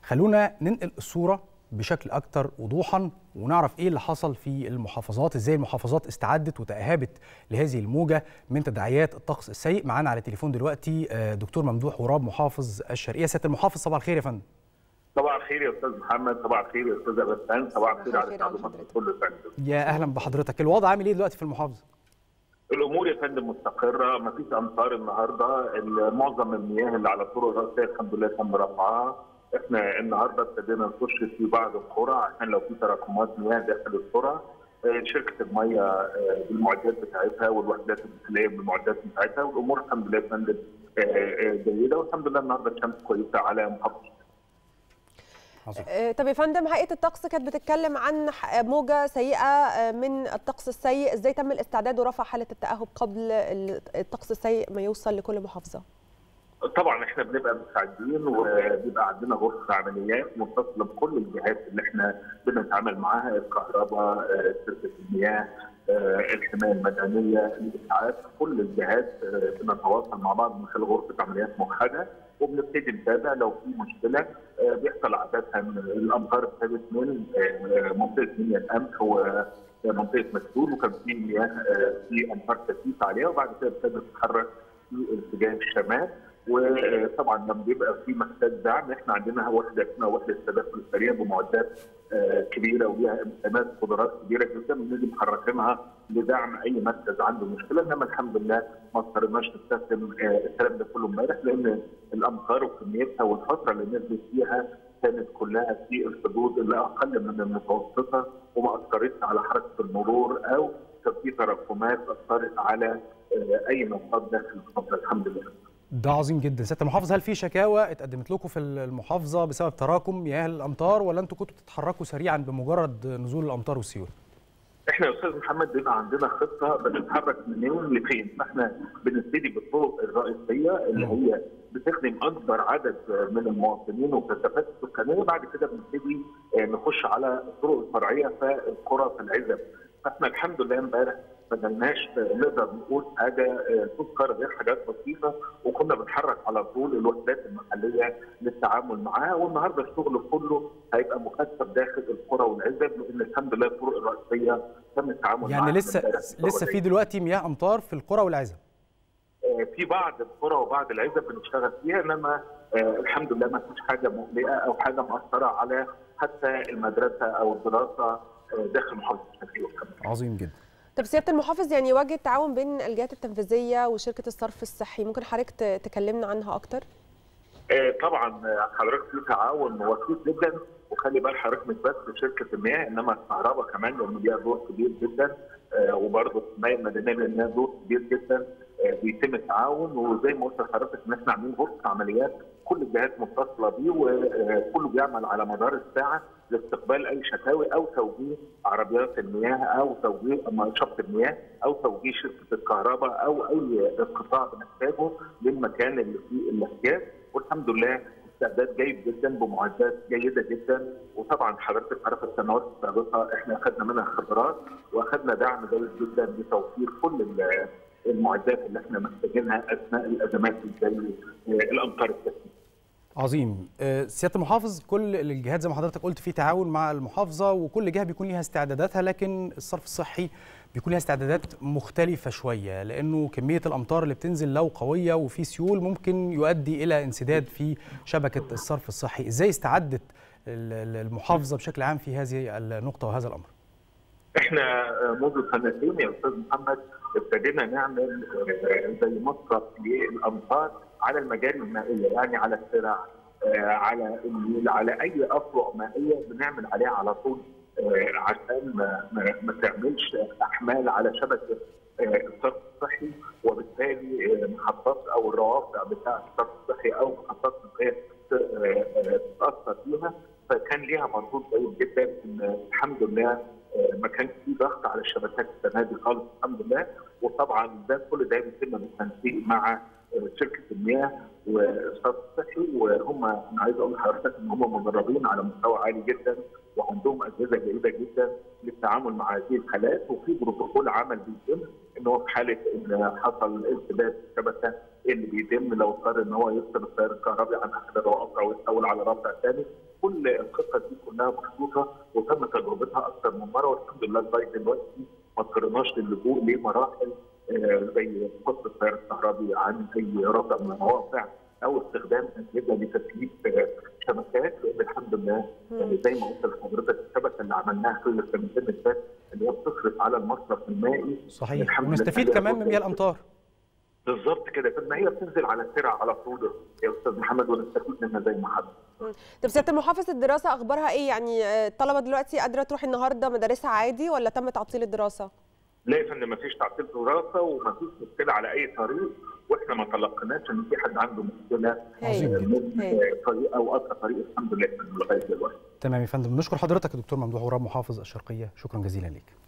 خلونا ننقل الصوره بشكل اكثر وضوحا ونعرف ايه اللي حصل في المحافظات ازاي المحافظات استعدت وتاهبت لهذه الموجه من تداعيات الطقس السيء معانا على التليفون دلوقتي دكتور ممدوح غراب محافظ الشرقيه سياده المحافظ صباح الخير يا فندم صباح الخير يا استاذ محمد صباح الخير يا استاذ غسان صباح الخير على الشعب المصري كله فندم يا اهلا بحضرتك الوضع عامل ايه دلوقتي في المحافظه الامور يا فندم مستقره ما فيش امطار النهارده معظم المياه اللي على الطرق الرئيسيه الحمد لله تم رفعها احنا النهارده ابتدينا نخش في بعض القرى عشان لو في تراكمات مياه داخل القرى شركه الميه بالمعدات بتاعتها والوحدات الداخليه بالمعدات بتاعتها والامور الحمد لله يا فندم جيده والحمد لله النهارده الشمس كويسه على محافظه طب يا فندم هيئه الطقس كانت بتتكلم عن موجه سيئه من الطقس السيء ازاي تم الاستعداد ورفع حاله التاهب قبل الطقس السيء ما يوصل لكل محافظه طبعا احنا بنبقى مستعدين وبيبقى عندنا غرفه عمليات متصله بكل الجهات اللي احنا بنتعامل معاها الكهرباء شركه المياه الحمايه المدنيه الاسعاف كل الجهات بنتواصل مع بعض من خلال غرفه عمليات موحده وبنبتدي نتابع لو في مشكله بيحصل عاده الامطار ابتدت من منطقه منيا القمح ومنطقه مسؤول وكان في مياه في امطار كثيفه عليها وبعد كده ابتدت تتحرك في اتجاه الشمال وطبعا لما بيبقى في محتاج دعم احنا عندنا وحده اسمها وحده التدخل السريع بمعدات كبيره وليها امكانات قدرات كبيره جدا بنيجي محركينها لدعم اي مركز عنده مشكله انما الحمد لله ما اضطريناش نستخدم الكلام ده كله امبارح لان الامطار وكميتها والفتره اللي نزلت فيها كانت كلها في الحدود اللي اقل من المتوسطه وما اثرتش على حركه المرور او كان في تراكمات اثرت على اي نشاط داخل المحافظه الحمد لله. ده عظيم جدا سياده المحافظ هل في شكاوى اتقدمت لكم في المحافظه بسبب تراكم مياه الامطار ولا انتم كنتوا بتتحركوا سريعا بمجرد نزول الامطار والسيول؟ احنا يا استاذ محمد بيبقى عندنا خطه بنتحرك منين لفين فاحنا بنبتدي بالطرق الرئيسيه اللي هي بتخدم اكبر عدد من المواطنين وكثافات السكانيه بعد كده بنبتدي نخش على الطرق الفرعيه في القرى في العزب فاحنا الحمد لله امبارح ما جالناش نقدر نقول حاجه تذكر غير حاجات بسيطه وكنا بنحرك على طول الوحدات المحليه للتعامل معاها والنهارده الشغل كله هيبقى مكثف داخل القرى والعزب لان الحمد لله الطرق الرئيسيه تم التعامل يعني معاها لسه لسه في دلوقتي مياه امطار في القرى والعزب في بعض القرى وبعض العزب بنشتغل فيها انما الحمد لله ما فيش حاجه مقلقه او حاجه مأثره على حتى المدرسه او الدراسه داخل محافظه الشرقيه عظيم جدا طب سياده المحافظ يعني وجه التعاون بين الجهات التنفيذيه وشركه الصرف الصحي ممكن حضرتك تكلمنا عنها اكتر؟ طبعا حضرتك في تعاون وثيق جدا وخلي بال حضرتك مش بس شركه المياه انما الكهرباء كمان لان ليها دور كبير جدا وبرضه الحمايه المدنيه لانها دور كبير جدا بيتم التعاون وزي ما قلت لحضرتك ان احنا عاملين غرفه عمليات كل الجهات متصله بيه وكله بيعمل على مدار الساعه لاستقبال اي شكاوي او توجيه عربيات المياه او توجيه شط المياه او توجيه شركه الكهرباء او اي قطاع بنحتاجه للمكان اللي فيه الاحتياج والحمد لله استعداد جيد جدا بمعدات جيده جدا وطبعا حضرتك عارف السنوات السابقه احنا اخذنا منها خبرات واخذنا دعم جيد جدا لتوفير كل المعدات اللي احنا محتاجينها اثناء الازمات زي الامطار الكثيره. عظيم سياده المحافظ كل الجهات زي ما حضرتك قلت في تعاون مع المحافظه وكل جهه بيكون ليها استعداداتها لكن الصرف الصحي بيكون ليها استعدادات مختلفه شويه لانه كميه الامطار اللي بتنزل لو قويه وفي سيول ممكن يؤدي الى انسداد في شبكه الصرف الصحي ازاي استعدت المحافظه بشكل عام في هذه النقطه وهذا الامر احنا منذ سنتين يا استاذ محمد ابتدينا نعمل زي مصرف للامطار على المجاري المائيه يعني على الترع على النيل على اي افرع مائيه بنعمل عليها على طول عشان ما, ما, ما تعملش احمال على شبكه الصرف الصحي وبالتالي محطات او الروافع بتاع الصرف الصحي او محطات تتاثر فيها فكان ليها مردود جيد جدا ان الحمد لله ما كانش في ضغط على الشبكات السنه دي خالص الحمد لله وطبعا ده كل ده بيتم بالتنسيق مع شركه المياه والصرف الصحي وهم انا عايز اقول لحضرتك ان هم مدربين على مستوى عالي جدا وعندهم اجهزه جيده جدا للتعامل مع هذه الحالات وفي بروتوكول عمل بيتم ان هو في حاله ان حصل ارتباك في الشبكه ايه اللي بيتم لو اضطر ان هو يفصل التيار الكهربي عن احد الروابط او يتحول على رابط ثاني كل الخطه دي كلها محطوطه وتم تجربتها اكثر من مره والحمد لله لغايه دلوقتي ما اضطرناش للجوء لمراحل زي فصل التيار الكهربي عن اي رابط من المواقع او استخدام اجهزه لتثبيت شبكات لان الحمد لله زي ما قلت لحضرتك الشبكه اللي عملناها خلال السنتين اللي فاتت اللي هي بتصرف على المصرف المائي صحيح ونستفيد كمان من مياه الامطار بالظبط كده طب هي بتنزل على الترع على طول يا استاذ محمد ونستفيد منها زي ما حد طب سياده المحافظ الدراسه اخبارها ايه يعني الطلبه دلوقتي قادره تروح النهارده مدارسها عادي ولا تم تعطيل الدراسه؟ لا يا فندم مفيش تعطيل دراسه ومفيش مشكله على اي طريق واحنا ما تلقيناش ان في حد عنده مشكله من طريق او قطع طريق الحمد لله لغايه دلوقتي. تمام يا فندم نشكر حضرتك يا دكتور ممدوح غراب محافظ الشرقيه شكرا جزيلا لك.